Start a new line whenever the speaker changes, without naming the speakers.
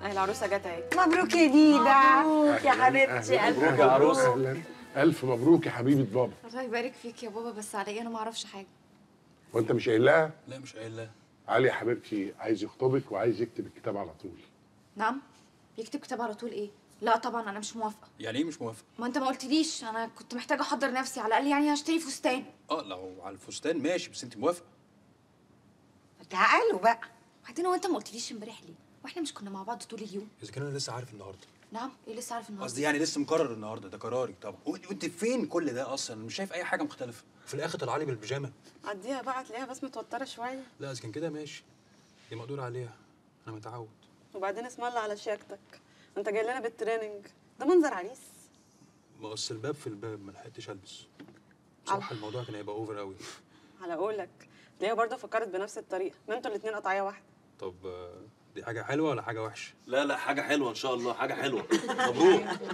اهي العروسه جت اهي
مبروك يا ديدا
مبروك يا حبيبتي الف
مبروك يا عروسه
اهلا الف مبروك يا حبيبه بابا
الله يبارك فيك يا بابا بس على ايه انا ما اعرفش حاجه
وانت مش قايل لها
لا مش قايل لا
علي يا حبيبتي عايز يخطبك وعايز يكتب الكتاب على طول
نعم يكتب كتاب على طول ايه لا طبعا انا مش موافقه
يعني ايه مش موافق
ما انت ما قلتليش انا كنت محتاجه احضر نفسي على الاقل يعني هشتري فستان
اه لو على الفستان ماشي بس انت موافقه
تعالوا بقى
وبعدين هو انت ما قلتليش امبارح ليه واحنا مش كنا مع بعض طول اليوم
اذا كان انا لسه عارف النهارده
نعم ايه لسه عارف النهارده
قصدي يعني لسه مقرر النهارده ده قراري طبعا وانت وانت فين كل ده اصلا مش شايف اي حاجه مختلفه في الاخر طلع لي بالبيجامه
عديها بقى تلاقيها بس متوتره شويه
لا اذا كان كده ماشي دي مقدور عليها انا متعود
وبعدين اسم الله على شياكتك انت جاي لنا بالتريننج ده منظر عريس
ما اصل الباب في الباب ما لحقتش البس بصراحه الموضوع كان هيبقى اوفر قوي
على قولك تلاقيها برضه فكرت بنفس الطريقه ما انتوا الاتنين قطعيه واحده
طب آه، دي حاجه حلوه ولا حاجه وحشه
لا لا حاجة حلوة إن شاء الله حاجة حلوة مبروك